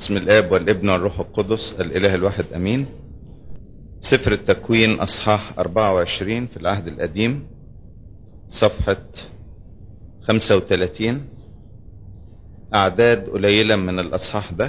بسم الاب والابن والروح القدس الاله الواحد امين سفر التكوين اصحاح 24 في العهد القديم صفحة 35 اعداد قليلة من الاصحاح ده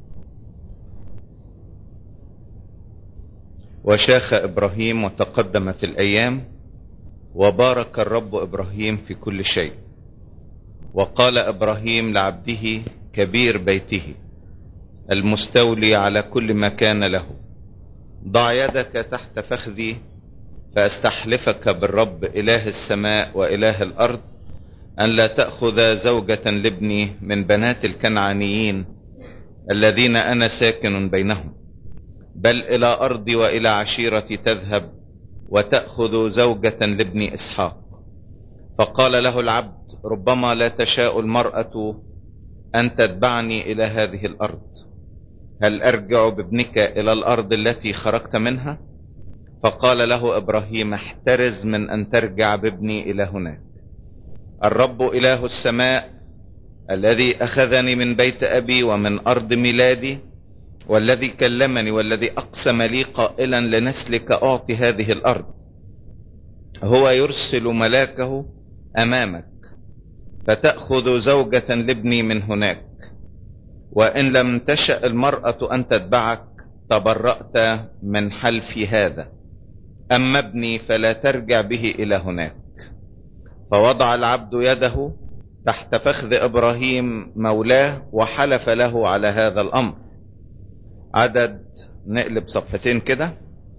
وشاخ ابراهيم وتقدم في الايام وبارك الرب ابراهيم في كل شيء وقال ابراهيم لعبده كبير بيته المستولي على كل ما كان له ضع يدك تحت فخذي فاستحلفك بالرب اله السماء واله الارض ان لا تاخذ زوجه لابني من بنات الكنعانيين الذين انا ساكن بينهم بل الى ارضي والى عشيرتي تذهب وتاخذ زوجه لابني اسحاق فقال له العبد ربما لا تشاء المراه ان تتبعني الى هذه الارض هل ارجع بابنك الى الارض التي خرجت منها فقال له ابراهيم احترز من ان ترجع بابني الى هناك الرب اله السماء الذي اخذني من بيت ابي ومن ارض ميلادي والذي كلمني والذي اقسم لي قائلا لنسلك اعطي هذه الارض هو يرسل ملاكه امامك فتاخذ زوجه لابني من هناك وان لم تشا المراه ان تتبعك تبرات من حلف هذا اما ابني فلا ترجع به الى هناك فوضع العبد يده تحت فخذ ابراهيم مولاه وحلف له على هذا الامر عدد نقلب صفحتين كده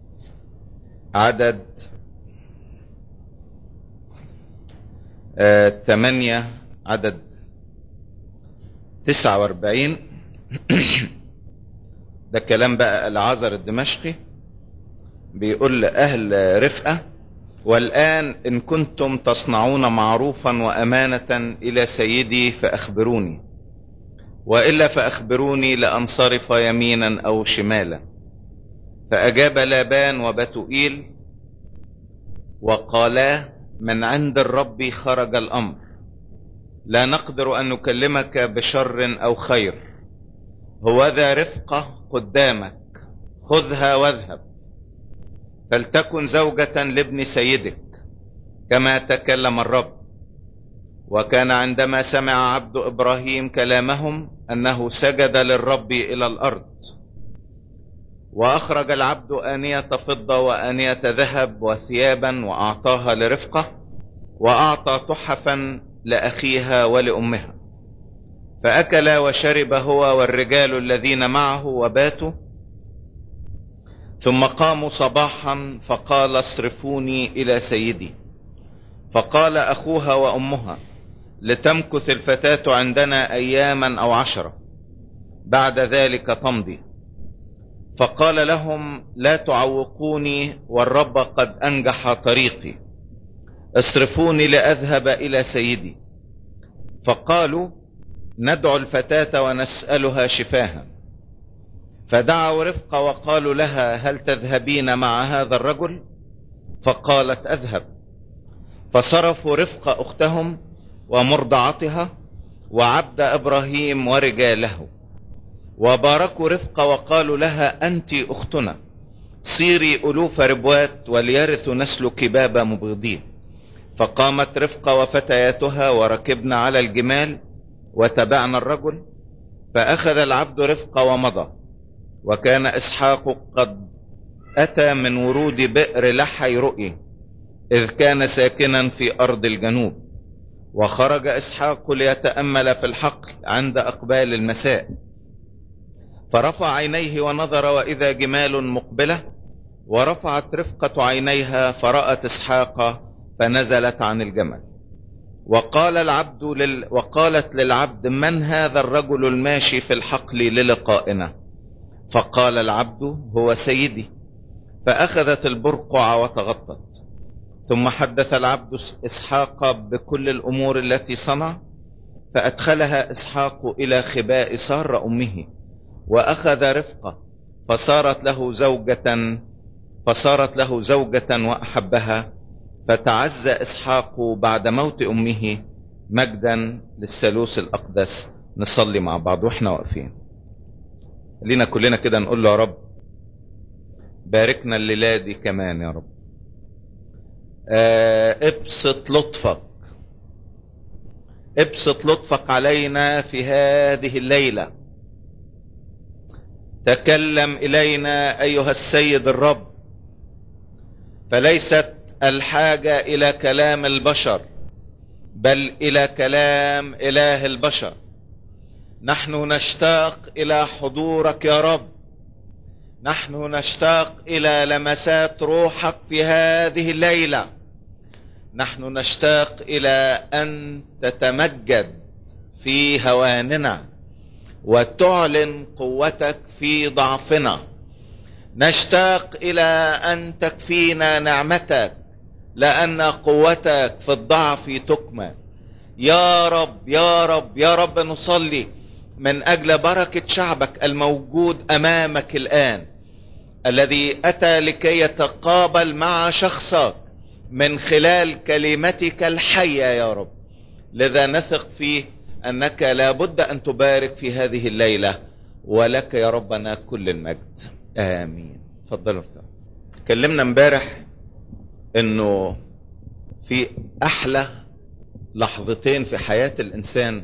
عدد آه تمانية عدد تسعة واربعين ده كلام بقى العذر الدمشقي بيقول لأهل رفقة والآن إن كنتم تصنعون معروفا وأمانة إلى سيدي فأخبروني وإلا فأخبروني لأنصرف يمينا أو شمالا فأجاب لابان وبتوئيل وقالا من عند الرب خرج الأمر لا نقدر أن نكلمك بشر أو خير هو ذا رفقة قدامك خذها واذهب فلتكن زوجة لابن سيدك كما تكلم الرب وكان عندما سمع عبد إبراهيم كلامهم أنه سجد للرب إلى الأرض وأخرج العبد آنية فضة وآنية ذهب وثيابا وأعطاها لرفقة وأعطى تحفا لأخيها ولأمها فأكل وشرب هو والرجال الذين معه وباتوا ثم قاموا صباحا فقال اصرفوني إلى سيدي فقال أخوها وأمها لتمكث الفتاة عندنا أياما أو عشرة بعد ذلك تمضي فقال لهم لا تعوقوني والرب قد أنجح طريقي اصرفوني لأذهب إلى سيدي فقالوا ندعو الفتاة ونسألها شفاها فدعوا رفقة وقالوا لها هل تذهبين مع هذا الرجل فقالت أذهب فصرفوا رفقة أختهم ومرضعتها وعبد إبراهيم ورجاله وباركوا رفقة وقالوا لها أنت أختنا صيري ألوف ربوات وليرث نسلك باب مبغضين فقامت رفقة وفتياتها وركبن على الجمال وتبعن الرجل فأخذ العبد رفقة ومضى وكان إسحاق قد أتى من ورود بئر لحي رؤي إذ كان ساكنا في أرض الجنوب وخرج إسحاق ليتأمل في الحقل عند أقبال المساء فرفع عينيه ونظر وإذا جمال مقبلة ورفعت رفقة عينيها فرأت إسحاق فنزلت عن الجمل وقال العبد لل... وقالت للعبد من هذا الرجل الماشي في الحقل للقائنا فقال العبد هو سيدي فأخذت البرقع وتغطت ثم حدث العبد إسحاق بكل الأمور التي صنع فأدخلها إسحاق إلى خباء سار أمه وأخذ رفقة فصارت له زوجة فصارت له زوجة وأحبها فتعزى إسحاق بعد موت أمه مجدا للثالوث الأقدس نصلي مع بعض واحنا واقفين لينا كلنا كده نقول له يا رب باركنا الليلة دي كمان يا رب آه، ابسط لطفك ابسط لطفك علينا في هذه الليلة تكلم إلينا أيها السيد الرب فليست الحاجة إلى كلام البشر بل إلى كلام إله البشر نحن نشتاق إلى حضورك يا رب نحن نشتاق إلى لمسات روحك في هذه الليلة نحن نشتاق إلى أن تتمجد في هواننا وتعلن قوتك في ضعفنا نشتاق إلى أن تكفينا نعمتك لأن قوتك في الضعف تكمل يا رب يا رب يا رب نصلي من أجل بركة شعبك الموجود أمامك الآن الذي أتى لكي يتقابل مع شخصك من خلال كلمتك الحية يا رب لذا نثق فيه أنك لابد أن تبارك في هذه الليلة ولك يا ربنا كل المجد آمين تفضلوا كلمنا امبارح انه في احلى لحظتين في حياة الانسان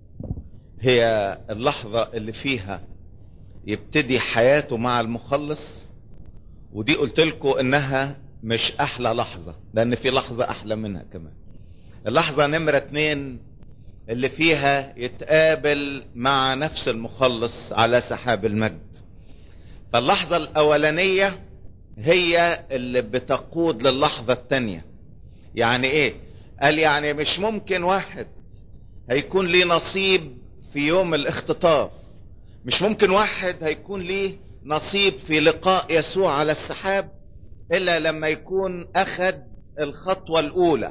هي اللحظة اللي فيها يبتدي حياته مع المخلص ودي قلت لكم انها مش احلى لحظة لان في لحظة احلى منها كمان اللحظة نمرة اتنين اللي فيها يتقابل مع نفس المخلص على سحاب المجد فاللحظة الاولانية هي اللي بتقود للحظة التانية يعني ايه قال يعني مش ممكن واحد هيكون ليه نصيب في يوم الاختطاف مش ممكن واحد هيكون ليه نصيب في لقاء يسوع على السحاب الا لما يكون اخذ الخطوة الاولى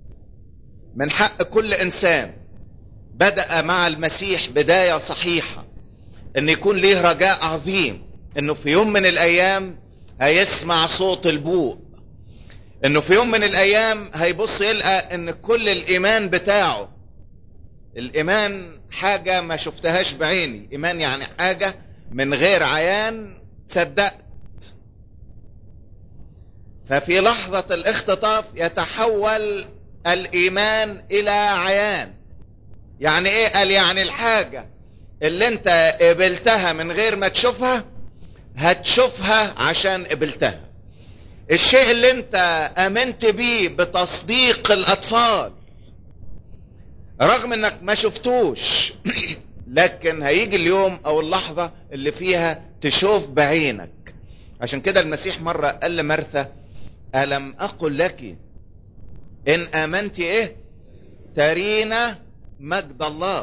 من حق كل انسان بدأ مع المسيح بداية صحيحة ان يكون ليه رجاء عظيم انه في يوم من الايام هيسمع صوت البوق انه في يوم من الايام هيبص يلقى ان كل الايمان بتاعه الايمان حاجة ما شفتهاش بعيني ايمان يعني حاجة من غير عيان صدقت ففي لحظة الاختطاف يتحول الايمان الى عيان يعني ايه قال يعني الحاجة اللي انت قبلتها من غير ما تشوفها هتشوفها عشان قبلتها الشيء اللي انت امنت بيه بتصديق الاطفال رغم انك ما شفتوش لكن هيجي اليوم او اللحظة اللي فيها تشوف بعينك عشان كده المسيح مرة قال لمرثا ألم أقل لك إن آمنت إيه ترينا مجد الله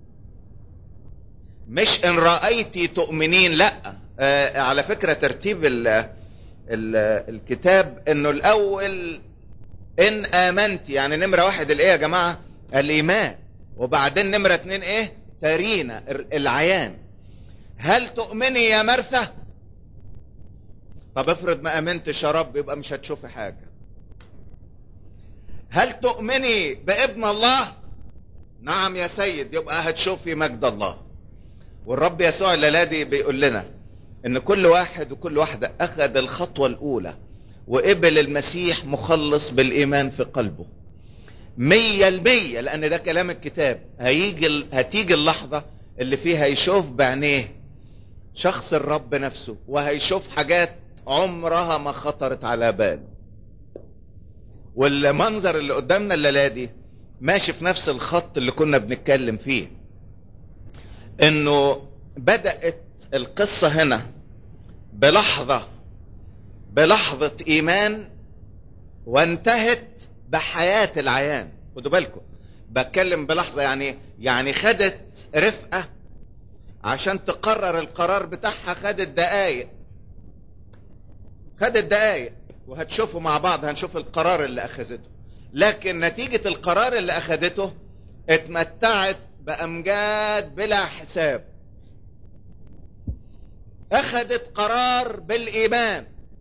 مش إن رأيت تؤمنين لأ آه على فكرة ترتيب ال ال الكتاب انه الاول ان امنت يعني نمرة واحد الايه يا جماعة الايمان وبعدين نمرة اتنين ايه ترينا العيان هل تؤمني يا مرثى طب افرض ما امنتش يا رب يبقى مش هتشوفي حاجة هل تؤمني بابن الله نعم يا سيد يبقى هتشوفي مجد الله والرب يسوع الليلة دي بيقول لنا ان كل واحد وكل واحدة اخذ الخطوة الاولى وقبل المسيح مخلص بالايمان في قلبه مية المية لان ده كلام الكتاب هيجي هتيجي اللحظة اللي فيها يشوف بعينيه شخص الرب نفسه وهيشوف حاجات عمرها ما خطرت على بال والمنظر اللي قدامنا الليلة دي ماشي في نفس الخط اللي كنا بنتكلم فيه انه بدأت القصة هنا بلحظة بلحظة ايمان وانتهت بحياة العيان خدوا بالكم بتكلم بلحظة يعني يعني خدت رفقة عشان تقرر القرار بتاعها خدت دقايق خدت دقايق وهتشوفوا مع بعض هنشوف القرار اللي اخذته لكن نتيجة القرار اللي اخذته اتمتعت بامجاد بلا حساب اخذت قرار بالايمان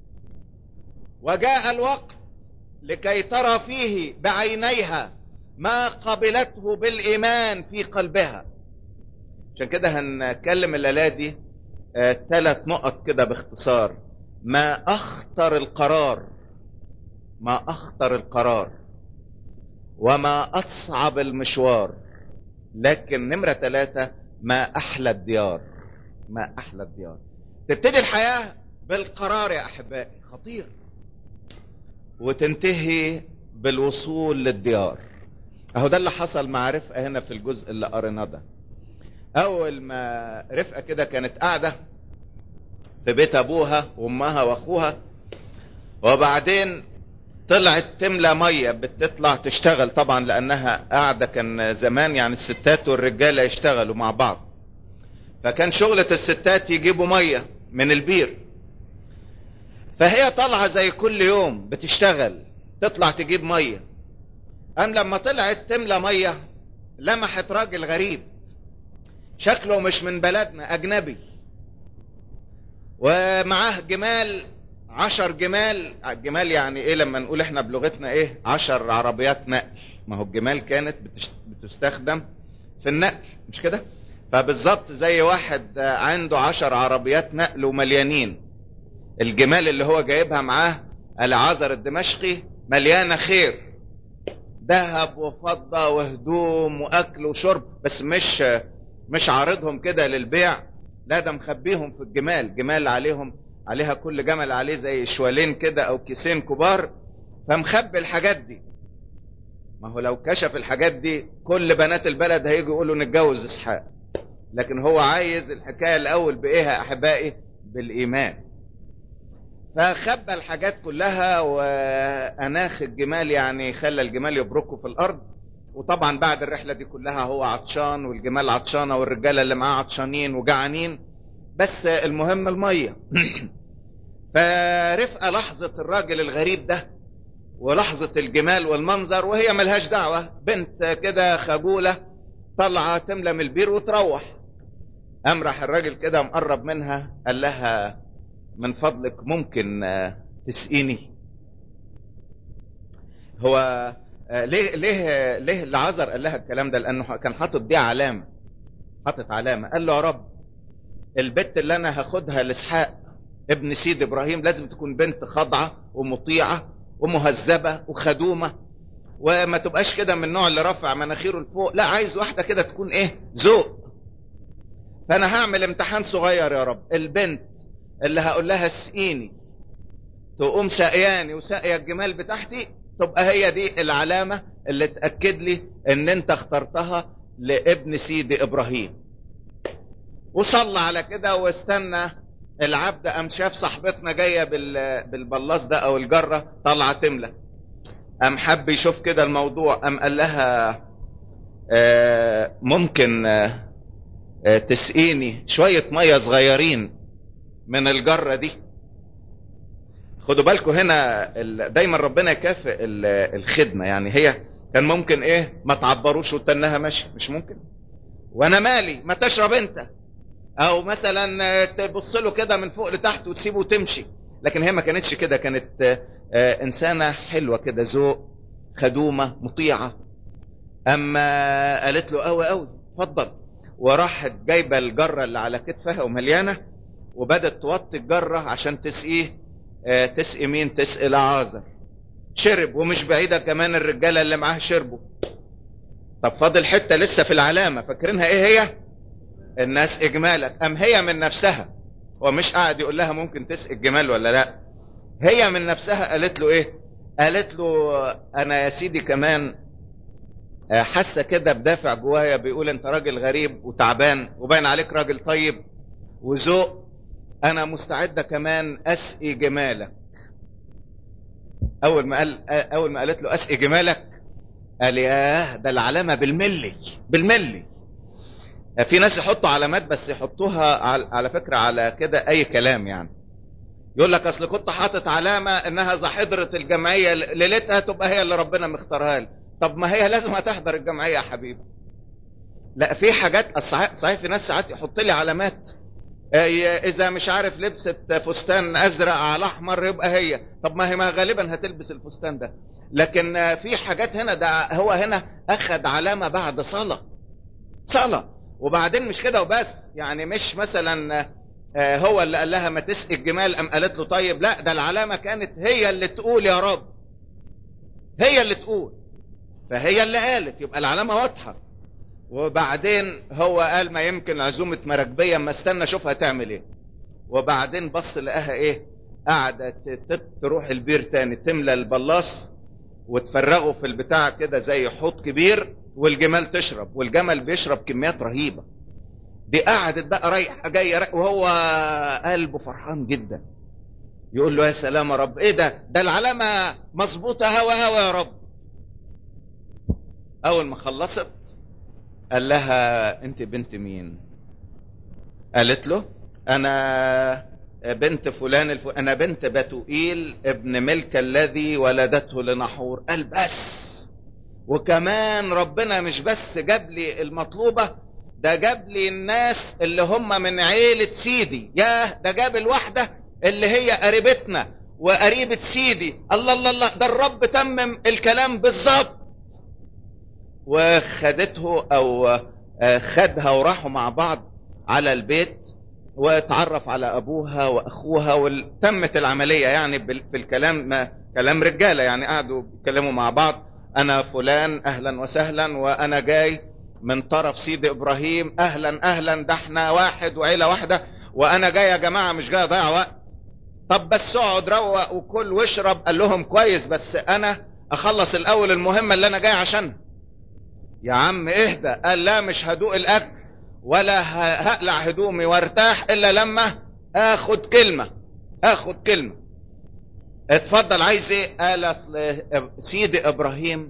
وجاء الوقت لكي ترى فيه بعينيها ما قبلته بالايمان في قلبها عشان كده هنتكلم الليله دي ثلاث نقط كده باختصار ما اخطر القرار ما اخطر القرار وما اصعب المشوار لكن نمرة ثلاثة ما احلى الديار ما احلى الديار تبتدي الحياة بالقرار يا احبائي خطير وتنتهي بالوصول للديار اهو ده اللي حصل مع رفقة هنا في الجزء اللي قريناه ده اول ما رفقة كده كانت قاعدة في بيت ابوها وامها واخوها وبعدين طلعت تملى مية بتطلع تشتغل طبعا لانها قاعدة كان زمان يعني الستات والرجالة يشتغلوا مع بعض فكان شغلة الستات يجيبوا مية من البير فهي طالعة زي كل يوم بتشتغل تطلع تجيب مية قام لما طلعت تملى مية لمحت راجل غريب شكله مش من بلدنا اجنبي ومعاه جمال عشر جمال الجمال يعني ايه لما نقول احنا بلغتنا ايه عشر عربيات نقل ما هو الجمال كانت بتستخدم في النقل مش كده فبالظبط زي واحد عنده عشر عربيات نقل ومليانين الجمال اللي هو جايبها معاه العذر الدمشقي مليانة خير ذهب وفضة وهدوم واكل وشرب بس مش مش عارضهم كده للبيع لا ده مخبيهم في الجمال جمال عليهم عليها كل جمل عليه زي شوالين كده او كيسين كبار فمخبي الحاجات دي ما هو لو كشف الحاجات دي كل بنات البلد هيجوا يقولوا نتجوز اسحاق لكن هو عايز الحكايه الاول بايه يا احبائي بالايمان فخبى الحاجات كلها واناخ الجمال يعني خلى الجمال يبركوا في الارض وطبعا بعد الرحله دي كلها هو عطشان والجمال عطشانه والرجاله اللي معاه عطشانين وجعانين بس المهم الميه فرفقه لحظه الراجل الغريب ده ولحظه الجمال والمنظر وهي ملهاش دعوه بنت كده خجوله طالعه تملى من البير وتروح قام راح الراجل كده مقرب منها قال لها من فضلك ممكن تسقيني هو ليه ليه ليه العذر قال لها الكلام ده لانه كان حاطط دي علامه حاطط علامه قال له يا رب البت اللي انا هاخدها لاسحاق ابن سيد ابراهيم لازم تكون بنت خاضعه ومطيعه ومهذبه وخدومه وما تبقاش كده من النوع اللي رافع مناخيره لفوق لا عايز واحده كده تكون ايه ذوق فانا هعمل امتحان صغير يا رب البنت اللي هقول لها اسقيني تقوم ساقياني وساقيه الجمال بتاعتي تبقى هي دي العلامة اللي تأكد لي ان انت اخترتها لابن سيدي ابراهيم وصلى على كده واستنى العبد قام شاف صاحبتنا جاية بالبلاص ده او الجرة طالعة تملى قام حب يشوف كده الموضوع قام قال لها آه ممكن آه آه تسقيني شوية مية صغيرين من الجرة دي خدوا بالكم هنا دايما ربنا يكافئ الخدمه يعني هي كان ممكن ايه ما تعبروش وتنها ماشي مش ممكن وانا مالي ما تشرب انت او مثلا تبص له كده من فوق لتحت وتسيبه وتمشي لكن هي ما كانتش كده كانت انسانه حلوه كده ذوق خدومه مطيعه اما قالت له قوي قوي اتفضل وراحت جايبه الجره اللي على كتفها ومليانه وبدت توطي الجره عشان تسقيه تسقي مين تسقي لعازر شرب ومش بعيدة كمان الرجالة اللي معاه شربوا طب فاضل حتة لسه في العلامة فاكرينها ايه هي الناس اجمالك ام هي من نفسها هو مش قاعد يقول لها ممكن تسقي الجمال ولا لا هي من نفسها قالت له ايه قالت له انا يا سيدي كمان حاسه كده بدافع جوايا بيقول انت راجل غريب وتعبان وباين عليك راجل طيب وذوق انا مستعده كمان اسقي جمالك اول ما قال اول ما قالت له اسقي جمالك قال ياه ده العلامه بالملي بالملي في ناس يحطوا علامات بس يحطوها على فكره على كده اي كلام يعني يقول لك اصل كنت حاطط علامه انها اذا حضرت الجمعيه ليلتها تبقى هي اللي ربنا مختارها لي طب ما هي لازم هتحضر الجمعيه يا حبيبي لا في حاجات صحيح في ناس ساعات يحط لي علامات اذا مش عارف لبست فستان ازرق على احمر يبقى هي طب ما هي ما غالبا هتلبس الفستان ده لكن في حاجات هنا ده هو هنا اخذ علامة بعد صلاة صلاة وبعدين مش كده وبس يعني مش مثلا آه هو اللي قال لها ما تسقي الجمال ام قالت له طيب لا ده العلامة كانت هي اللي تقول يا رب هي اللي تقول فهي اللي قالت يبقى العلامة واضحة وبعدين هو قال ما يمكن عزومة مراكبية اما استنى اشوفها تعمل ايه وبعدين بص لقاها ايه قاعدة تروح البير تاني تملى البلاص وتفرغه في البتاع كده زي حوض كبير والجمال تشرب والجمل بيشرب كميات رهيبة دي قعدت بقى رايحة جاية وهو قلبه فرحان جدا يقول له يا سلام يا رب ايه ده ده العلامة مظبوطة هوا هوا يا رب اول ما خلصت قال لها انت بنت مين قالت له انا بنت فلان الف... انا بنت بتوئيل ابن ملك الذي ولدته لنحور قال بس وكمان ربنا مش بس جاب لي المطلوبة ده جاب لي الناس اللي هم من عيلة سيدي ياه ده جاب الواحدة اللي هي قريبتنا وقريبة سيدي الله الله الله ده الرب تمم الكلام بالظبط وخدته او خدها وراحوا مع بعض على البيت واتعرف على ابوها واخوها وتمت العملية يعني في الكلام ما كلام رجالة يعني قعدوا يتكلموا مع بعض انا فلان اهلا وسهلا وانا جاي من طرف سيدي ابراهيم اهلا اهلا ده احنا واحد وعيلة واحدة وانا جاي يا جماعة مش جاي اضيع وقت طب بس اقعد روق وكل واشرب قال لهم كويس بس انا اخلص الاول المهمة اللي انا جاي عشانها يا عم اهدى قال لا مش هدوق الاكل ولا هقلع هدومي وارتاح الا لما اخد كلمة اخد كلمة اتفضل عايز ايه قال اصل سيدي ابراهيم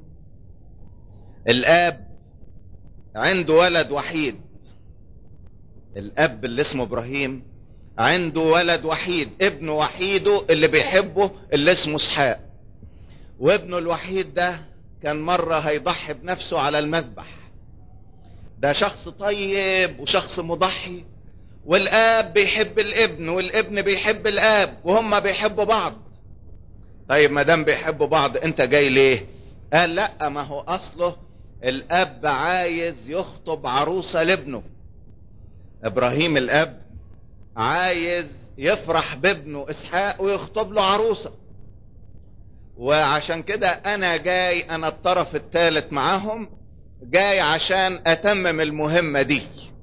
الاب عنده ولد وحيد الاب اللي اسمه ابراهيم عنده ولد وحيد ابنه وحيده اللي بيحبه اللي اسمه اسحاق وابنه الوحيد ده كان مرة هيضحي بنفسه على المذبح ده شخص طيب وشخص مضحي والاب بيحب الابن والابن بيحب الاب وهم بيحبوا بعض طيب ما دام بيحبوا بعض انت جاي ليه قال لا ما هو اصله الاب عايز يخطب عروسة لابنه ابراهيم الاب عايز يفرح بابنه اسحاق ويخطب له عروسة وعشان كده انا جاي انا الطرف الثالث معاهم جاي عشان اتمم المهمة دي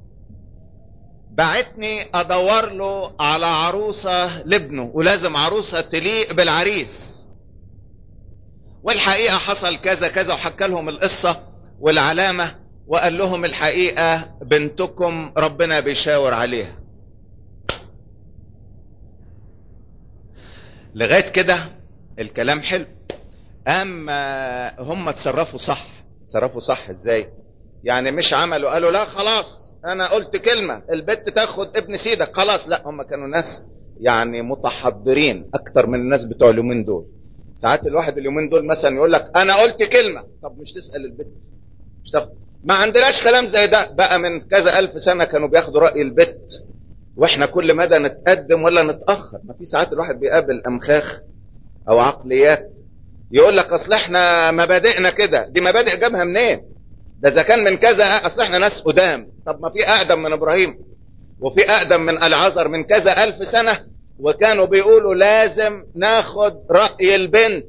بعتني ادور له على عروسة لابنه ولازم عروسة تليق بالعريس والحقيقة حصل كذا كذا وحكى لهم القصة والعلامة وقال لهم الحقيقة بنتكم ربنا بيشاور عليها لغاية كده الكلام حلو اما هم تصرفوا صح تصرفوا صح ازاي يعني مش عملوا قالوا لا خلاص انا قلت كلمة البت تاخد ابن سيدك خلاص لا هم كانوا ناس يعني متحضرين اكتر من الناس بتوع اليومين دول ساعات الواحد اليومين دول مثلا يقول لك انا قلت كلمة طب مش تسأل البت مش تاخد ما عندناش كلام زي ده بقى من كذا الف سنة كانوا بياخدوا رأي البت واحنا كل مدى نتقدم ولا نتأخر ما في ساعات الواحد بيقابل امخاخ او عقليات يقول لك اصل احنا مبادئنا كده دي مبادئ جابها منين ده اذا كان من كذا اصل احنا ناس قدام طب ما في اقدم من ابراهيم وفي اقدم من العذر من كذا الف سنة وكانوا بيقولوا لازم ناخد رأي البنت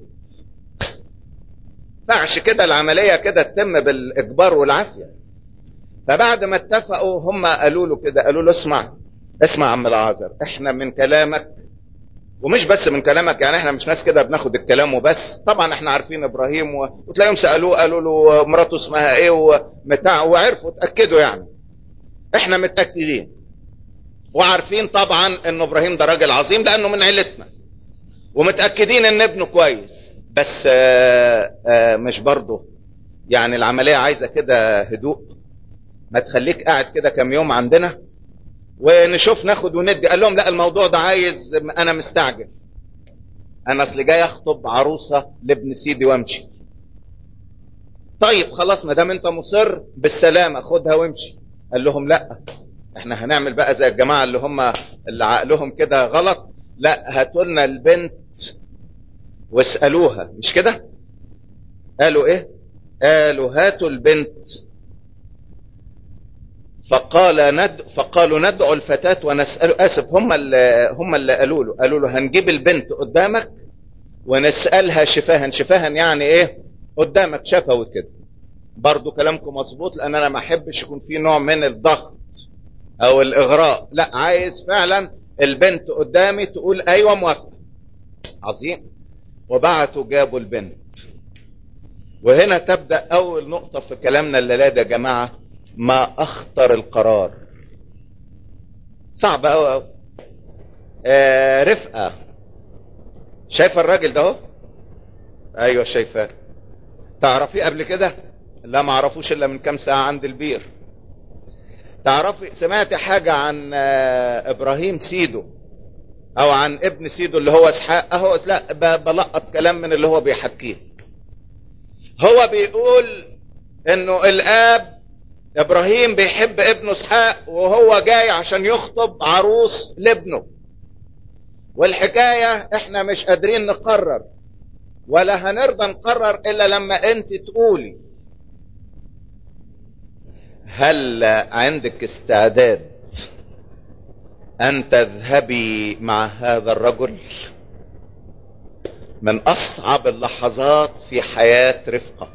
فعش كده العملية كده تتم بالاجبار والعافية فبعد ما اتفقوا هم قالوا له كده قالوا له اسمع اسمع عم العازر احنا من كلامك ومش بس من كلامك يعني احنا مش ناس كده بناخد الكلام وبس طبعا احنا عارفين ابراهيم و... وتلاقيهم سالوه قالوا له مراته اسمها ايه ومتاع وعرفوا اتاكدوا يعني احنا متاكدين وعارفين طبعا ان ابراهيم ده راجل عظيم لانه من عيلتنا ومتاكدين ان ابنه كويس بس آآ آآ مش برضه يعني العمليه عايزه كده هدوء ما تخليك قاعد كده كام يوم عندنا ونشوف ناخد وندي قال لهم لا الموضوع ده عايز انا مستعجل انا اصل جاي اخطب عروسه لابن سيدي وامشي طيب خلاص ما دام انت مصر بالسلامه خدها وامشي قال لهم لا احنا هنعمل بقى زي الجماعه اللي هم اللي عقلهم كده غلط لا هاتوا لنا البنت واسالوها مش كده قالوا ايه قالوا هاتوا البنت فقال ند فقالوا ندعو الفتاة ونسأل اسف هم اللي هم اللي قالوا له قالوا له هنجيب البنت قدامك ونسألها شفاها شفاها يعني ايه قدامك شفوي كده برضو كلامكم مظبوط لان انا ما احبش يكون في نوع من الضغط او الاغراء لا عايز فعلا البنت قدامي تقول ايوه موافقه عظيم وبعتوا جابوا البنت وهنا تبدا اول نقطه في كلامنا الليله ده يا جماعه ما اخطر القرار صعب قوي قوي آه رفقه شايفه الراجل ده اهو ايوه شايفاه تعرفيه قبل كده لا ما اعرفوش الا من كام ساعه عند البير تعرفي سمعت حاجه عن آه ابراهيم سيدو او عن ابن سيدو اللي هو اسحاق اهو لا بلقط كلام من اللي هو بيحكيه هو بيقول انه الاب ابراهيم بيحب ابنه اسحاق وهو جاي عشان يخطب عروس لابنه والحكاية احنا مش قادرين نقرر ولا هنرضى نقرر الا لما انت تقولي هل عندك استعداد ان تذهبي مع هذا الرجل من اصعب اللحظات في حياة رفقة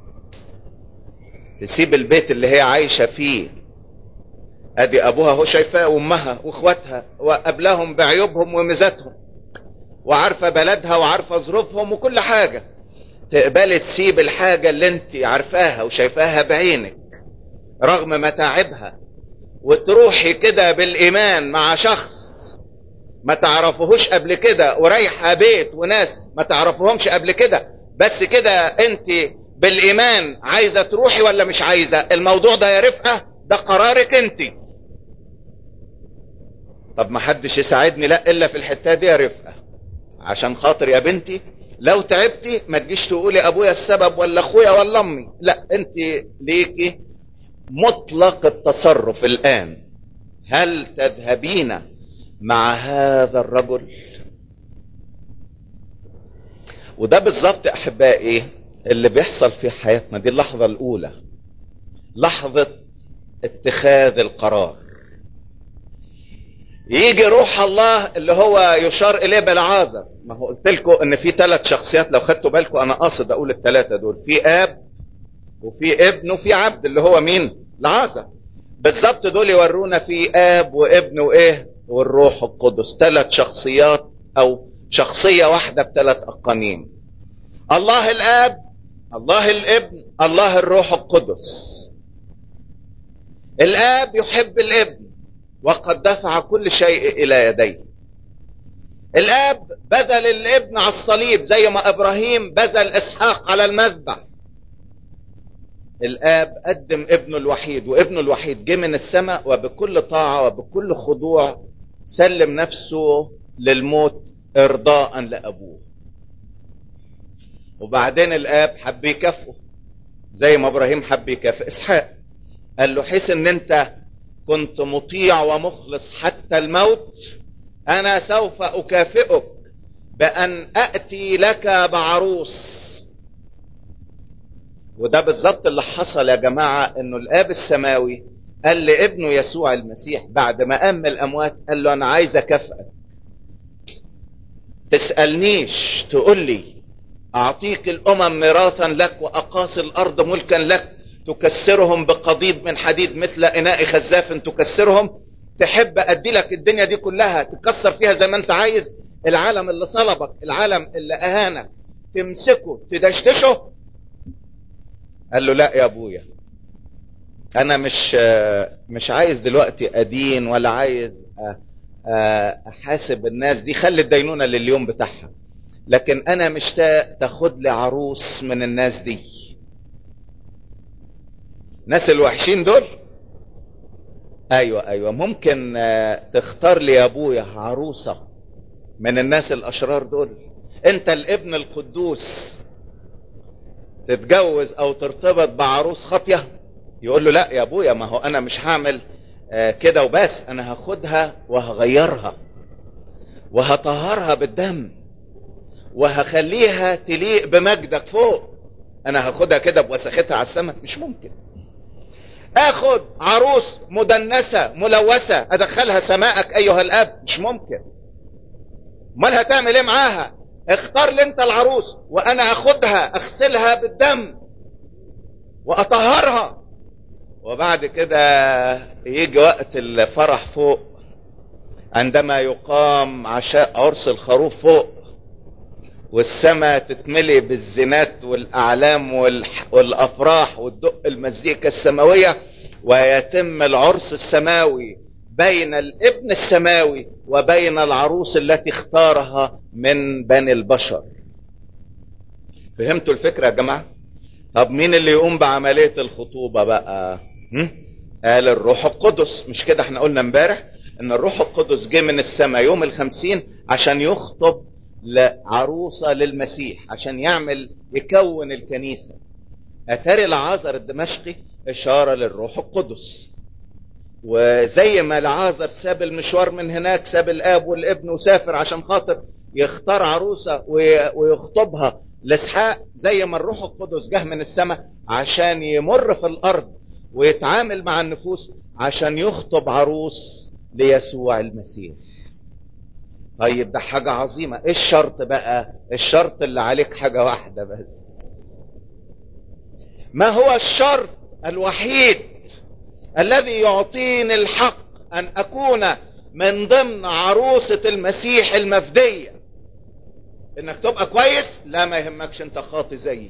تسيب البيت اللي هي عايشة فيه ادي ابوها هو شايفاه وامها واخواتها وقبلهم بعيوبهم وميزاتهم وعارفة بلدها وعارفة ظروفهم وكل حاجة تقبلي تسيب الحاجة اللي انت عارفاها وشايفاها بعينك رغم متاعبها وتروحي كده بالايمان مع شخص ما تعرفوهوش قبل كده ورايحه بيت وناس ما تعرفوهمش قبل كده بس كده انت بالايمان عايزه تروحي ولا مش عايزه الموضوع ده يا رفقه ده قرارك انت طب ما حدش يساعدني لا الا في الحته دي يا رفقه عشان خاطر يا بنتي لو تعبتي ما تجيش تقولي ابويا السبب ولا اخويا ولا امي لا انت ليكي مطلق التصرف الان هل تذهبين مع هذا الرجل وده بالظبط احبائي اللي بيحصل في حياتنا دي اللحظه الاولى لحظه اتخاذ القرار يجي روح الله اللي هو يشار اليه بالعازر ما هو قلت لكم ان في ثلاث شخصيات لو خدتوا بالكم انا قاصد اقول الثلاثه دول في اب وفي ابن وفي عبد اللي هو مين العازر بالظبط دول يورونا في اب وابن وايه والروح القدس ثلاث شخصيات او شخصيه واحده بثلاث اقانيم الله الاب الله الابن الله الروح القدس الاب يحب الابن وقد دفع كل شيء الى يديه الاب بذل الابن على الصليب زي ما ابراهيم بذل اسحاق على المذبح الاب قدم ابنه الوحيد وابنه الوحيد جه من السماء وبكل طاعه وبكل خضوع سلم نفسه للموت ارضاء لابوه وبعدين الاب حب يكافئه زي ما ابراهيم حب يكافئ اسحاق قال له حيث ان انت كنت مطيع ومخلص حتى الموت انا سوف اكافئك بان اتي لك بعروس وده بالظبط اللي حصل يا جماعه انه الاب السماوي قال لابنه يسوع المسيح بعد ما قام من الاموات قال له انا عايز اكافئك تسالنيش تقول لي اعطيك الامم ميراثا لك واقاصي الارض ملكا لك تكسرهم بقضيب من حديد مثل اناء خزاف تكسرهم تحب ادي لك الدنيا دي كلها تكسر فيها زي ما انت عايز العالم اللي صلبك العالم اللي اهانك تمسكه تدشدشه قال له لا يا ابويا انا مش مش عايز دلوقتي ادين ولا عايز احاسب الناس دي خلي الدينونه لليوم بتاعها لكن انا مشتاق تاخد لي عروس من الناس دي الناس الوحشين دول ايوه ايوه ممكن تختار لي يا ابويا عروسه من الناس الاشرار دول انت الابن القدوس تتجوز او ترتبط بعروس خاطيه يقول له لا يا ابويا ما هو انا مش هعمل كده وبس انا هاخدها وهغيرها وهطهرها بالدم وهخليها تليق بمجدك فوق انا هاخدها كده بوسختها على السماء مش ممكن اخد عروس مدنسة ملوثة ادخلها سماءك ايها الاب مش ممكن امال هتعمل ايه معاها اختار لي انت العروس وانا اخدها اغسلها بالدم واطهرها وبعد كده يجي وقت الفرح فوق عندما يقام عشاء عرس الخروف فوق والسماء تتملي بالزنات والاعلام والافراح والدق المزيكا السماويه ويتم العرس السماوي بين الابن السماوي وبين العروس التي اختارها من بني البشر فهمتوا الفكره يا جماعه طب مين اللي يقوم بعمليه الخطوبه بقى هم؟ قال الروح القدس مش كده احنا قلنا امبارح ان الروح القدس جه من السماء يوم الخمسين عشان يخطب لعروسة للمسيح عشان يعمل يكون الكنيسة اتاري العازر الدمشقي اشارة للروح القدس وزي ما العازر ساب المشوار من هناك ساب الاب والابن وسافر عشان خاطر يختار عروسة ويخطبها لاسحاق زي ما الروح القدس جه من السماء عشان يمر في الارض ويتعامل مع النفوس عشان يخطب عروس ليسوع المسيح طيب ده حاجة عظيمة ايه الشرط بقى الشرط اللي عليك حاجة واحدة بس ما هو الشرط الوحيد الذي يعطيني الحق ان اكون من ضمن عروسة المسيح المفدية انك تبقى كويس لا ما يهمكش انت خاطي زيي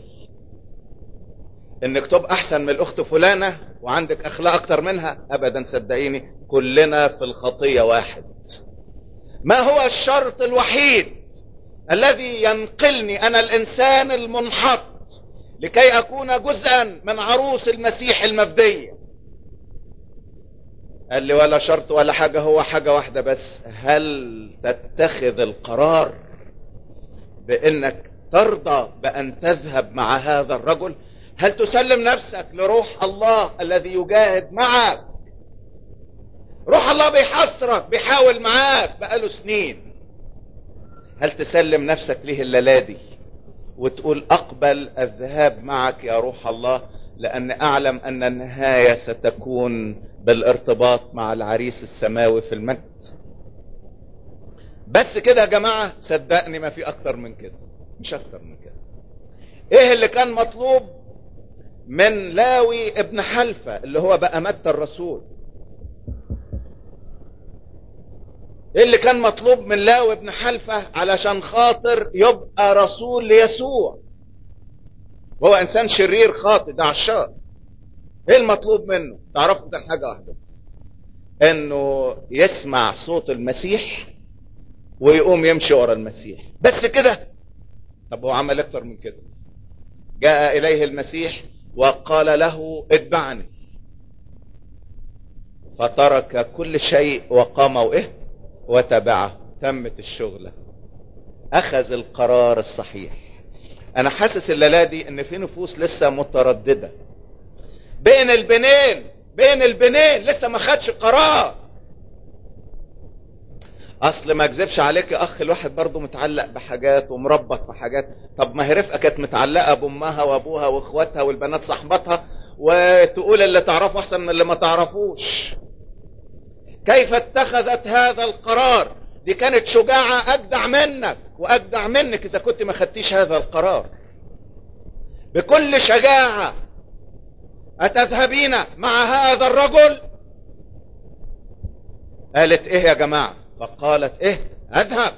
انك تبقى احسن من الاخت فلانة وعندك اخلاق اكتر منها ابدا صدقيني كلنا في الخطية واحد ما هو الشرط الوحيد الذي ينقلني انا الانسان المنحط لكي اكون جزءا من عروس المسيح المفدية قال لي ولا شرط ولا حاجة هو حاجة واحدة بس هل تتخذ القرار بانك ترضى بان تذهب مع هذا الرجل هل تسلم نفسك لروح الله الذي يجاهد معك روح الله بيحصرك بيحاول معاك بقاله سنين هل تسلم نفسك ليه الليلة دي وتقول اقبل الذهاب معك يا روح الله لان اعلم ان النهاية ستكون بالارتباط مع العريس السماوي في المجد بس كده يا جماعة صدقني ما في اكتر من كده مش اكتر من كده ايه اللي كان مطلوب من لاوي ابن حلفة اللي هو بقى متى الرسول ايه اللي كان مطلوب من لاوي ابن حلفة علشان خاطر يبقى رسول ليسوع وهو انسان شرير خاطئ ده عشار ايه المطلوب منه تعرفوا كان حاجة واحدة بس انه يسمع صوت المسيح ويقوم يمشي ورا المسيح بس كده طب هو عمل اكتر من كده جاء اليه المسيح وقال له اتبعني فترك كل شيء وقام وايه وتبعه تمت الشغلة اخذ القرار الصحيح انا حاسس الليلة دي ان في نفوس لسه مترددة بين البنين بين البنين لسه ما خدش قرار اصل ما اكذبش عليك يا اخ الواحد برضه متعلق بحاجات ومربط في حاجات طب ما هي رفقه كانت متعلقه بامها وابوها واخواتها والبنات صاحباتها وتقول اللي تعرفه احسن من اللي ما تعرفوش كيف اتخذت هذا القرار دي كانت شجاعة اجدع منك واجدع منك اذا كنت ما خدتيش هذا القرار بكل شجاعة اتذهبين مع هذا الرجل قالت ايه يا جماعة فقالت ايه اذهب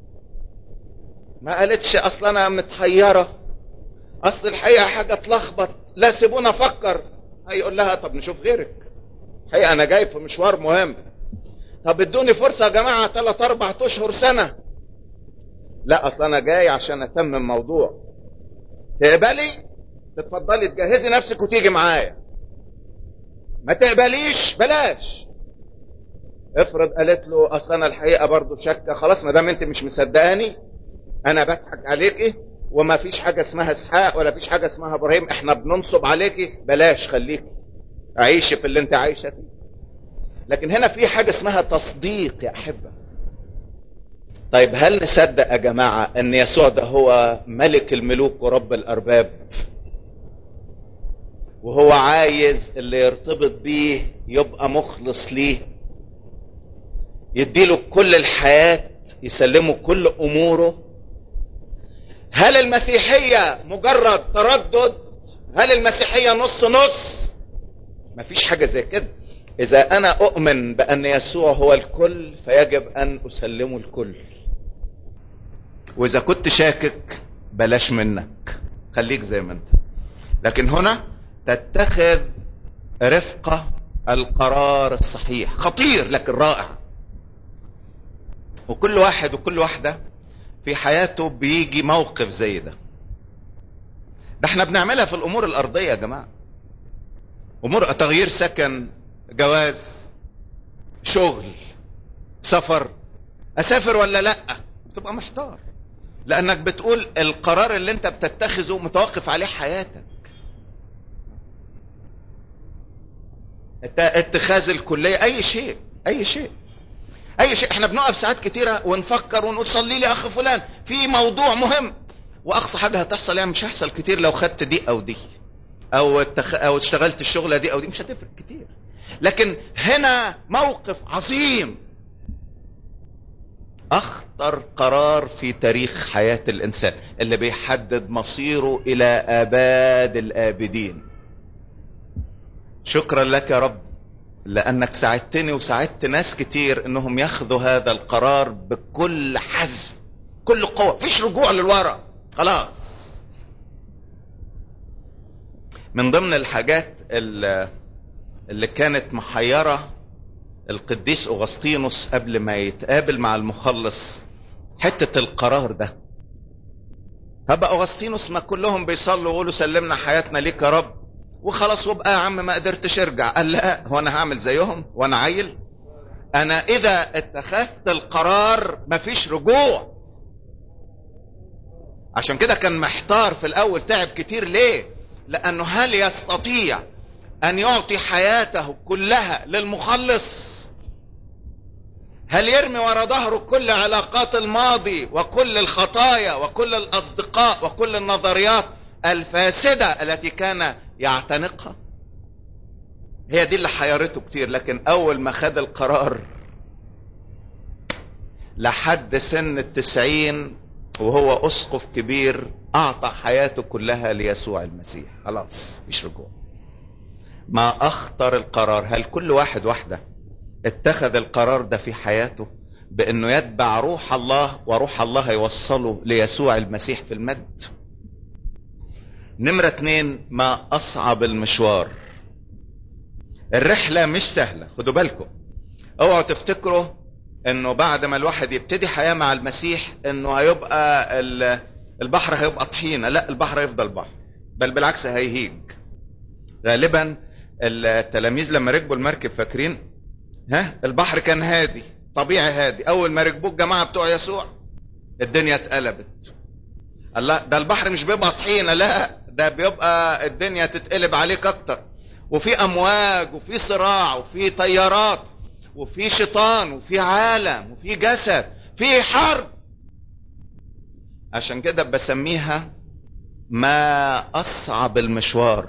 ما قالتش اصل انا متحيرة اصل الحقيقة حاجة تلخبط لا سيبونا افكر هيقول لها طب نشوف غيرك حقيقة انا جاي في مشوار مهم طب ادوني فرصة يا جماعة ثلاث اربع اشهر سنة لا اصل انا جاي عشان اتمم موضوع تقبلي تتفضلي تجهزي نفسك وتيجي معايا ما تقبليش بلاش افرض قالت له اصل انا الحقيقه برضه شاكه خلاص ما دام انت مش مصدقاني انا بضحك عليكي وما فيش حاجه اسمها اسحاق ولا فيش حاجه اسمها ابراهيم احنا بننصب عليكي بلاش خليكي عيشي في اللي انت عايشه فيه لكن هنا في حاجه اسمها تصديق يا احبه طيب هل نصدق يا جماعه ان يسوع ده هو ملك الملوك ورب الارباب وهو عايز اللي يرتبط بيه يبقى مخلص ليه يديله كل الحياة يسلمه كل اموره هل المسيحية مجرد تردد هل المسيحية نص نص مفيش حاجة زي كده اذا انا اؤمن بان يسوع هو الكل فيجب ان اسلمه الكل واذا كنت شاكك بلاش منك خليك زي ما انت لكن هنا تتخذ رفقة القرار الصحيح خطير لكن رائع وكل واحد وكل واحدة في حياته بيجي موقف زي ده ده احنا بنعملها في الامور الارضية يا جماعة امور تغيير سكن جواز شغل سفر اسافر ولا لا بتبقى محتار لانك بتقول القرار اللي انت بتتخذه متوقف عليه حياتك اتخاذ الكلية اي شيء اي شيء اي شيء احنا بنقف ساعات كتيرة ونفكر ونقول صلي لي اخ فلان في موضوع مهم واقصى حاجة هتحصل يعني مش هيحصل كتير لو خدت دي او دي او اتخ... او اشتغلت الشغلة دي او دي مش هتفرق كتير لكن هنا موقف عظيم اخطر قرار في تاريخ حياة الانسان اللي بيحدد مصيره الى اباد الابدين شكرا لك يا رب لانك ساعدتني وساعدت ناس كتير انهم ياخذوا هذا القرار بكل حزم كل قوة فيش رجوع للورا خلاص من ضمن الحاجات اللي, اللي كانت محيرة القديس اغسطينوس قبل ما يتقابل مع المخلص حتة القرار ده هبقى اغسطينوس ما كلهم بيصلوا ويقولوا سلمنا حياتنا ليك يا رب وخلاص وابقى يا عم ما قدرتش ارجع قال لا هو انا هعمل زيهم وانا عيل انا اذا اتخذت القرار مفيش رجوع عشان كده كان محتار في الاول تعب كتير ليه لانه هل يستطيع ان يعطي حياته كلها للمخلص هل يرمي ورا ظهره كل علاقات الماضي وكل الخطايا وكل الاصدقاء وكل النظريات الفاسدة التي كان يعتنقها هي دي اللي حيرته كتير لكن اول ما خد القرار لحد سن التسعين وهو اسقف كبير اعطى حياته كلها ليسوع المسيح خلاص مش رجوع ما اخطر القرار هل كل واحد واحدة اتخذ القرار ده في حياته بانه يتبع روح الله وروح الله يوصله ليسوع المسيح في المجد نمرة اتنين ما اصعب المشوار الرحلة مش سهلة خدوا بالكم اوعوا تفتكروا انه بعد ما الواحد يبتدي حياة مع المسيح انه هيبقى البحر هيبقى طحينة لا البحر هيفضل بحر بل بالعكس هيهيج غالبا التلاميذ لما ركبوا المركب فاكرين ها البحر كان هادي طبيعي هادي اول ما ركبوه الجماعة بتوع يسوع الدنيا اتقلبت الله ده البحر مش بيبقى طحينة لا ده بيبقى الدنيا تتقلب عليك اكتر وفي امواج وفي صراع وفي طيارات وفي شيطان وفي عالم وفي جسد في حرب عشان كده بسميها ما اصعب المشوار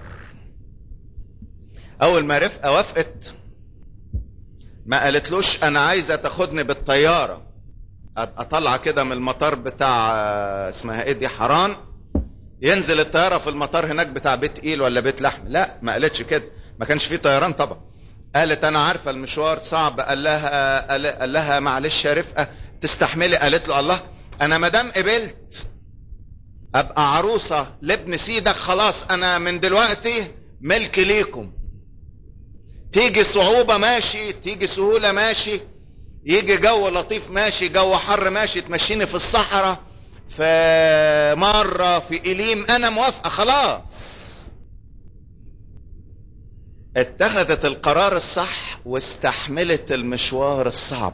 اول ما رفقه وافقت ما قالتلوش انا عايزه تاخدني بالطياره ابقى طالعه كده من المطار بتاع اسمها ايه دي حران ينزل الطياره في المطار هناك بتاع بيت ايل ولا بيت لحم لا ما قالتش كده ما كانش فيه طيران طبعا قالت انا عارفه المشوار صعب قال لها قال لها معلش يا رفقه تستحملي قالت له الله انا ما دام قبلت ابقى عروسه لابن سيدك خلاص انا من دلوقتي ملك ليكم تيجي صعوبة ماشي تيجي سهولة ماشي يجي جو لطيف ماشي جو حر ماشي تمشيني في الصحراء في مرة في إليم أنا موافقة خلاص اتخذت القرار الصح واستحملت المشوار الصعب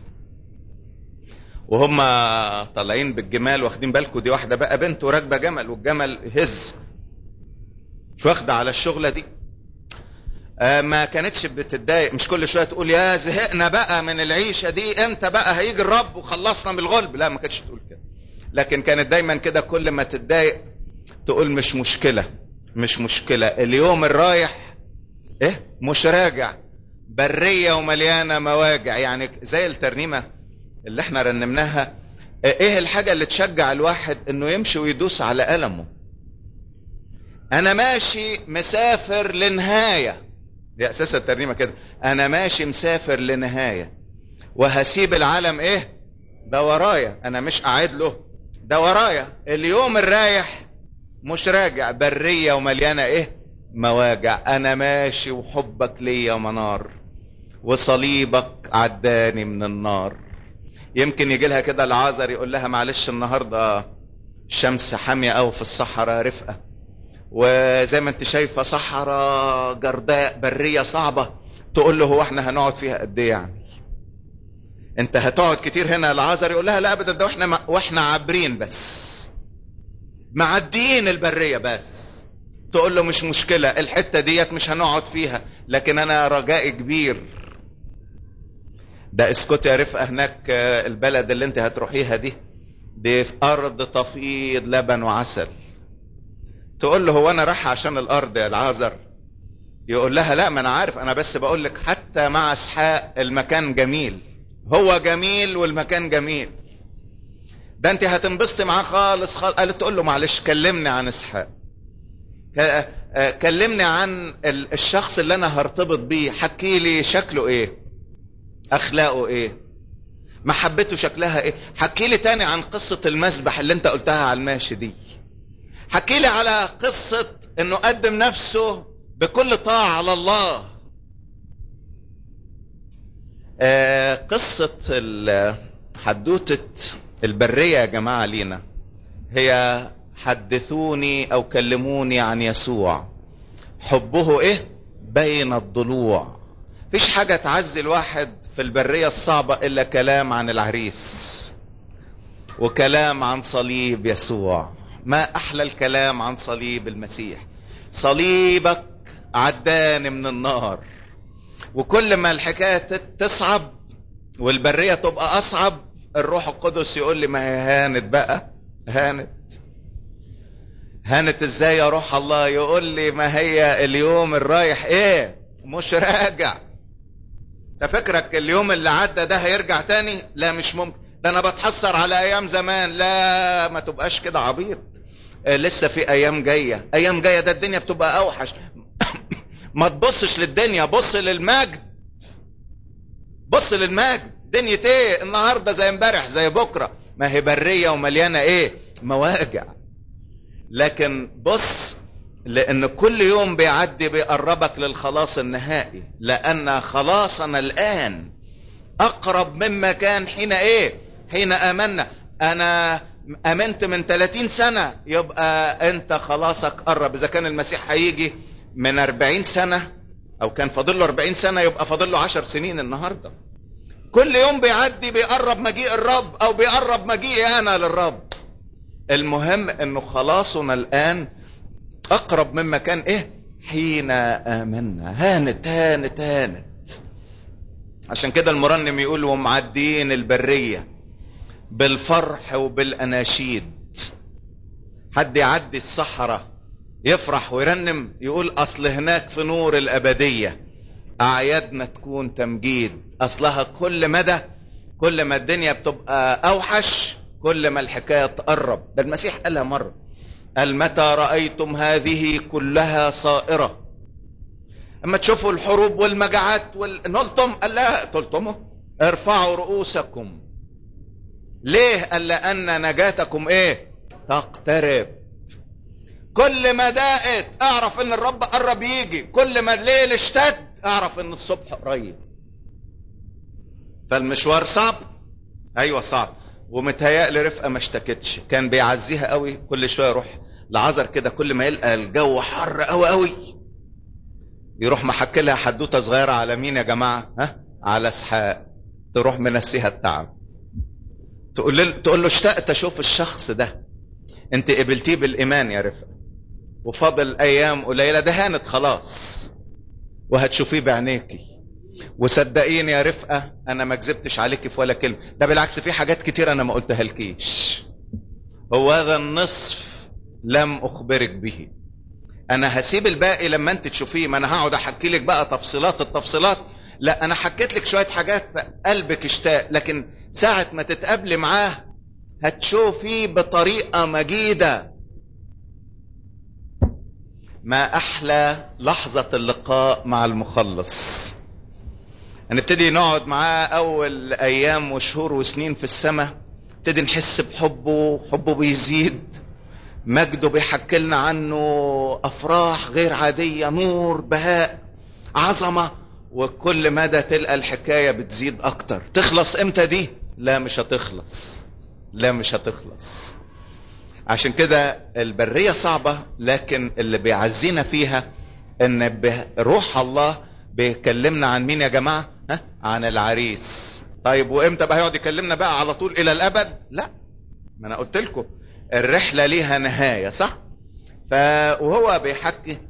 وهم طالعين بالجمال واخدين بالكم دي واحدة بقى بنت وراكبة جمل والجمل هز مش واخدة على الشغلة دي آه ما كانتش بتتضايق مش كل شوية تقول يا زهقنا بقى من العيشة دي امتى بقى هيجي الرب وخلصنا من الغلب لا ما كانتش تقول كده لكن كانت دايما كده كل ما تتضايق تقول مش مشكلة مش مشكلة اليوم الرايح ايه مش راجع برية ومليانة مواجع يعني زي الترنيمة اللي احنا رنمناها ايه الحاجة اللي تشجع الواحد انه يمشي ويدوس على ألمه انا ماشي مسافر لنهاية دي اساس الترنيمة كده انا ماشي مسافر لنهاية وهسيب العالم ايه ده ورايا انا مش قاعد له ده ورايا اليوم الرايح مش راجع برية ومليانة ايه مواجع انا ماشي وحبك ليا منار وصليبك عداني من النار يمكن يجي لها كده العازر يقول لها معلش النهارده الشمس حاميه قوي في الصحراء رفقه وزي ما انت شايفه صحراء جرداء بريه صعبه تقول له هو احنا هنقعد فيها قد ايه يعني انت هتقعد كتير هنا العازر يقول لها لا ابدا ده واحنا واحنا عابرين بس معديين البريه بس تقول له مش مشكله الحته ديت مش هنقعد فيها لكن انا رجائي كبير ده اسكت يا رفقه هناك البلد اللي انت هتروحيها دي دي في ارض تفيض لبن وعسل تقول له هو انا رايح عشان الارض يا العازر يقول لها لا ما انا عارف انا بس بقول لك حتى مع اسحاق المكان جميل هو جميل والمكان جميل ده انت هتنبسطي معاه خالص خالص قالت تقول له معلش كلمني عن اسحاق كلمني عن الشخص اللي انا هرتبط بيه حكي لي شكله ايه اخلاقه ايه محبته شكلها ايه حكي لي تاني عن قصة المسبح اللي انت قلتها على الماشي دي حكي لي على قصة انه قدم نفسه بكل طاعة على الله آه قصة حدوتة البرية يا جماعة لينا هي حدثوني او كلموني عن يسوع حبه ايه بين الضلوع فيش حاجة تعزي الواحد في البرية الصعبة الا كلام عن العريس وكلام عن صليب يسوع ما احلى الكلام عن صليب المسيح صليبك عداني من النار وكل ما الحكاية تصعب والبرية تبقى اصعب الروح القدس يقول لي ما هي هانت بقى هانت هانت ازاي يا روح الله يقول لي ما هي اليوم الرايح ايه مش راجع تفكرك اليوم اللي عدى ده هيرجع تاني لا مش ممكن ده انا بتحسر على ايام زمان لا ما تبقاش كده عبيط آه لسه في ايام جايه ايام جايه ده الدنيا بتبقى اوحش ما تبصش للدنيا بص للمجد بص للمجد دنيا ايه النهارده زي امبارح زي بكره ما هي بريه ومليانه ايه مواجع لكن بص لان كل يوم بيعدي بيقربك للخلاص النهائي لان خلاصنا الان اقرب مما كان حين ايه حين امنا انا امنت من 30 سنة يبقى انت خلاصك قرب اذا كان المسيح هيجي من 40 سنة او كان فاضل له 40 سنة يبقى فاضل له 10 سنين النهاردة كل يوم بيعدي بيقرب مجيء الرب او بيقرب مجيئي انا للرب المهم انه خلاصنا الان اقرب مما كان ايه حين امنا هانت هانت هانت عشان كده المرنم يقول ومعديين البرية بالفرح وبالاناشيد حد يعدي الصحراء يفرح ويرنم يقول اصل هناك في نور الابدية اعيادنا تكون تمجيد اصلها كل مدى كل ما الدنيا بتبقى اوحش كل ما الحكاية تقرب ده المسيح قالها مرة قال متى رأيتم هذه كلها صائرة اما تشوفوا الحروب والمجاعات وال... نلتم قال لا تلتموا ارفعوا رؤوسكم ليه قال لان نجاتكم ايه تقترب كل ما دقت اعرف ان الرب قرب يجي كل ما الليل اشتد اعرف ان الصبح قريب فالمشوار صعب ايوه صعب ومتهيألي رفقه ما اشتكتش كان بيعزيها قوي كل شويه يروح لعذر كده كل ما يلقى الجو حر قوي قوي يروح محكي لها حدوته صغيره على مين يا جماعه ها على اسحاق تروح منسيها التعب تقول له تقول له اشتقت اشوف الشخص ده انت قبلتيه بالايمان يا رفقه وفاضل ايام قليله ده هانت خلاص وهتشوفيه بعينيكي وصدقيني يا رفقه انا ما كذبتش عليكي في ولا كلمه ده بالعكس في حاجات كتير انا ما قلتها لكيش هو هذا النصف لم اخبرك به انا هسيب الباقي لما انت تشوفيه ما انا هقعد احكي لك بقى تفصيلات التفصيلات لا انا حكيت لك شويه حاجات فقلبك اشتاق لكن ساعه ما تتقابلي معاه هتشوفيه بطريقه مجيده ما احلى لحظه اللقاء مع المخلص هنبتدي نقعد معاه اول ايام وشهور وسنين في السماء نبتدي نحس بحبه حبه بيزيد مجده بيحكي لنا عنه افراح غير عاديه نور بهاء عظمه وكل مدى تلقى الحكايه بتزيد اكتر تخلص امتى دي لا مش هتخلص لا مش هتخلص عشان كده البريه صعبه لكن اللي بيعزينا فيها ان روح الله بيكلمنا عن مين يا جماعه ها عن العريس طيب وامتى بقى هيقعد يكلمنا بقى على طول الى الابد لا ما انا قلت لكم الرحله ليها نهايه صح ف وهو بيحكي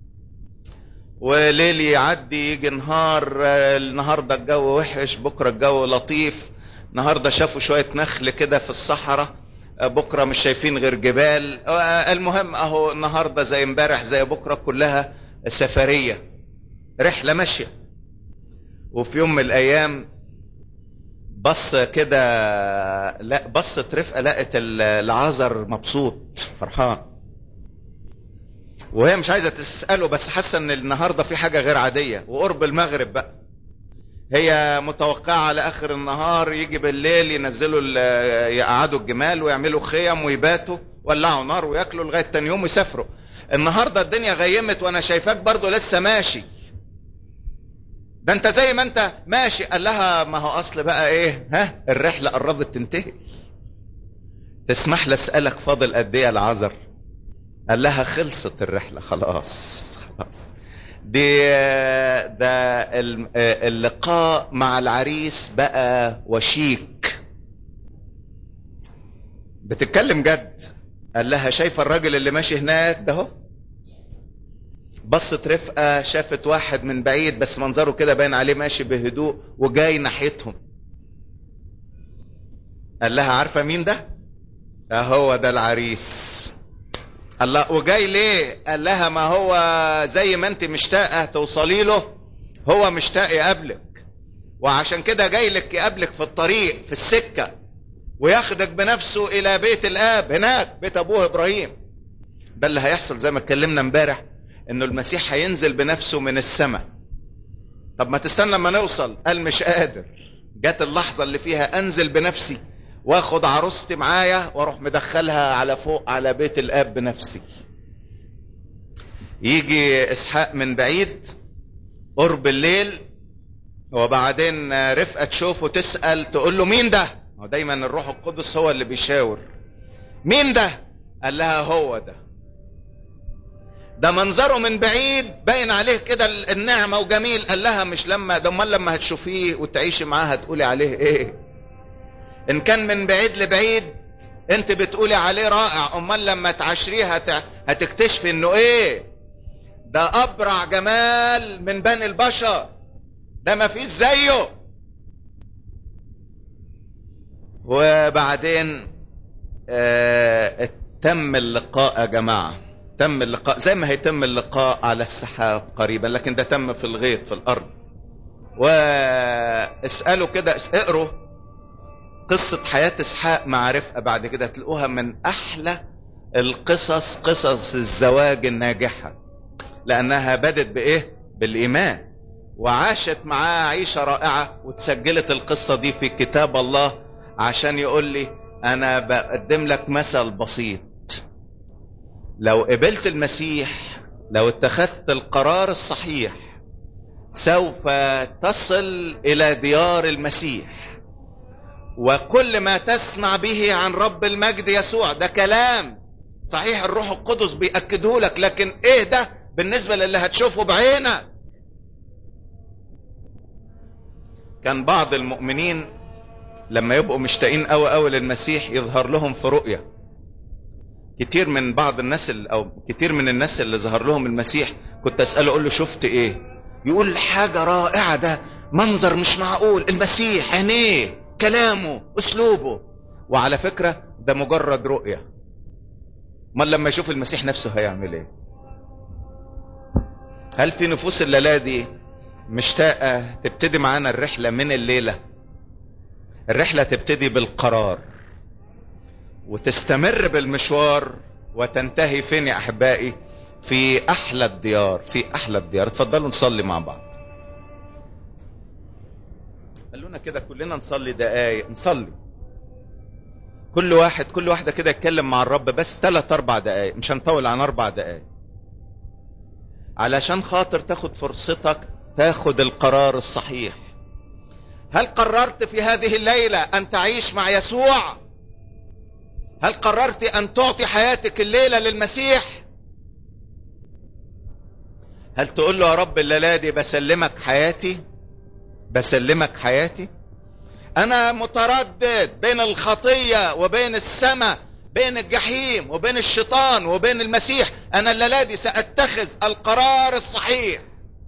وليل يعدي يجي نهار النهارده الجو وحش بكره الجو لطيف النهارده شافوا شويه نخل كده في الصحراء بكره مش شايفين غير جبال المهم اهو النهارده زي امبارح زي بكره كلها سفريه رحله ماشيه وفي يوم من الايام بص كده لا بصت رفقه لقت العذر مبسوط فرحان وهي مش عايزه تساله بس حاسه ان النهارده في حاجه غير عاديه وقرب المغرب بقى هي متوقعه على اخر النهار يجي بالليل ينزلوا يقعدوا الجمال ويعملوا خيم ويباتوا ولعوا نار وياكلوا لغايه تاني يوم يسافروا النهارده الدنيا غيمت وانا شايفاك برضو لسه ماشي ده انت زي ما انت ماشي قال لها ما هو اصل بقى ايه ها الرحله قربت تنتهي تسمح لي اسالك فاضل قد ايه العذر قال لها خلصت الرحله خلاص خلاص دي ده اللقاء مع العريس بقى وشيك بتتكلم جد قال لها شايفه الراجل اللي ماشي هناك ده هو بصت رفقه شافت واحد من بعيد بس منظره كده باين عليه ماشي بهدوء وجاي ناحيتهم قال لها عارفه مين ده هو ده العريس الله وجاي ليه قال لها ما هو زي ما انت مشتاقه توصلي له هو مشتاق يقابلك وعشان كده جاي لك يقابلك في الطريق في السكه وياخدك بنفسه الى بيت الاب هناك بيت ابوه ابراهيم ده اللي هيحصل زي ما اتكلمنا امبارح انه المسيح هينزل بنفسه من السماء طب ما تستنى لما نوصل قال مش قادر جت اللحظه اللي فيها انزل بنفسي واخد عروستي معايا واروح مدخلها على فوق على بيت الاب بنفسي يجي اسحاق من بعيد قرب الليل وبعدين رفقه تشوفه تسال تقول له مين ده هو دايما الروح القدس هو اللي بيشاور مين ده قال لها هو ده ده منظره من بعيد باين عليه كده النعمه وجميل قال لها مش لما ده امال لما هتشوفيه وتعيشي معاه هتقولي عليه ايه ان كان من بعيد لبعيد انت بتقولي عليه رائع امال لما تعشريه هت... هتكتشفي انه ايه ده ابرع جمال من بني البشر ده ما فيش زيه وبعدين آه تم اللقاء يا جماعه تم اللقاء زي ما هيتم اللقاء على السحاب قريبا لكن ده تم في الغيط في الارض واسالوا كده اقروا قصة حياة اسحاق مع رفقة بعد كده تلاقوها من احلى القصص قصص الزواج الناجحة لانها بدت بايه بالايمان وعاشت معاه عيشة رائعة وتسجلت القصة دي في كتاب الله عشان يقول لي انا بقدم لك مثل بسيط لو قبلت المسيح لو اتخذت القرار الصحيح سوف تصل الى ديار المسيح وكل ما تسمع به عن رب المجد يسوع ده كلام صحيح الروح القدس بيأكده لك لكن ايه ده بالنسبة للي هتشوفه بعينك كان بعض المؤمنين لما يبقوا مشتاقين قوي قوي للمسيح يظهر لهم في رؤيه كتير من بعض الناس اللي او كتير من الناس اللي ظهر لهم المسيح كنت اساله اقول له شفت ايه يقول حاجه رائعه ده منظر مش معقول المسيح عينيه كلامه اسلوبه وعلى فكره ده مجرد رؤيه امال لما يشوف المسيح نفسه هيعمل ايه هل في نفوس الليلة دي مشتاقة تبتدي معانا الرحلة من الليلة الرحلة تبتدي بالقرار وتستمر بالمشوار وتنتهي فين يا احبائي في احلى الديار في احلى الديار اتفضلوا نصلي مع بعض خلونا كده كلنا نصلي دقايق نصلي كل واحد كل واحدة كده يتكلم مع الرب بس ثلاث اربع دقايق مش هنطول عن اربع دقايق علشان خاطر تاخد فرصتك تاخد القرار الصحيح هل قررت في هذه الليلة ان تعيش مع يسوع هل قررت ان تعطي حياتك الليلة للمسيح هل تقول له يا رب الليلة دي بسلمك حياتي بسلمك حياتي انا متردد بين الخطية وبين السماء بين الجحيم وبين الشيطان وبين المسيح انا الليلة دي ساتخذ القرار الصحيح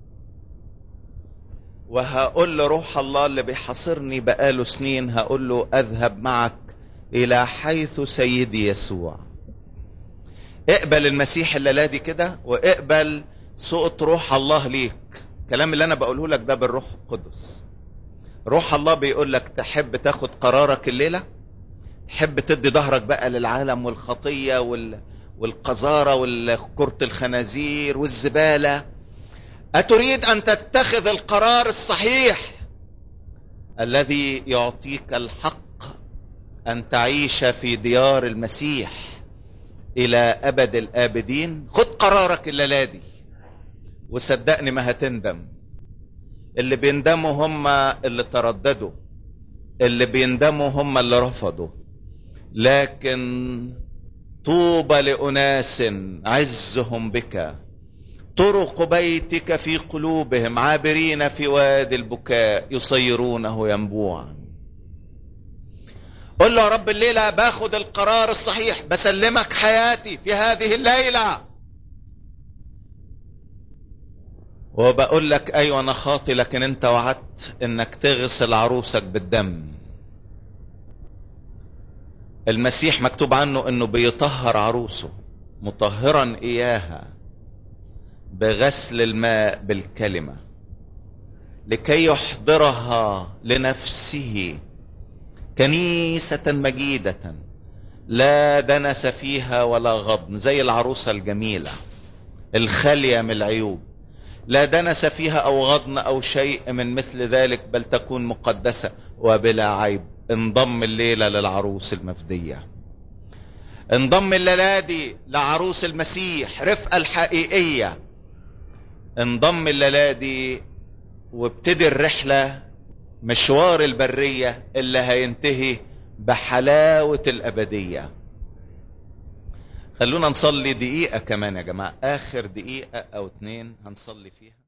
وهقول لروح الله اللي بيحاصرني بقاله سنين هقول له اذهب معك الى حيث سيدي يسوع اقبل المسيح الليلة دي كده واقبل صوت روح الله ليك الكلام اللي انا بقوله لك ده بالروح القدس روح الله بيقول لك تحب تاخد قرارك الليلة تحب تدي ظهرك بقى للعالم والخطية وال... والقذارة والكرة الخنازير والزبالة أتريد أن تتخذ القرار الصحيح الذي يعطيك الحق أن تعيش في ديار المسيح إلى أبد الآبدين خد قرارك الليلة دي وصدقني ما هتندم اللي بيندموا هم اللي ترددوا اللي بيندموا هم اللي رفضوا لكن طوبى لأناس عزهم بك طرق بيتك في قلوبهم عابرين في وادي البكاء يصيرونه ينبوعا قل له يا رب الليلة باخد القرار الصحيح بسلمك حياتي في هذه الليلة وبقول لك ايوه انا خاطي لكن انت وعدت انك تغسل عروسك بالدم المسيح مكتوب عنه انه بيطهر عروسه مطهرا اياها بغسل الماء بالكلمة لكي يحضرها لنفسه كنيسة مجيدة لا دنس فيها ولا غضن زي العروسة الجميلة الخالية من العيوب لا دنس فيها او غضن او شيء من مثل ذلك بل تكون مقدسة وبلا عيب انضم الليلة للعروس المفدية انضم الليلة دي لعروس المسيح رفقة الحقيقية انضم الليلة دي وابتدي الرحلة مشوار البرية اللي هينتهي بحلاوة الأبدية خلونا نصلي دقيقة كمان يا جماعة آخر دقيقة أو اتنين هنصلي فيها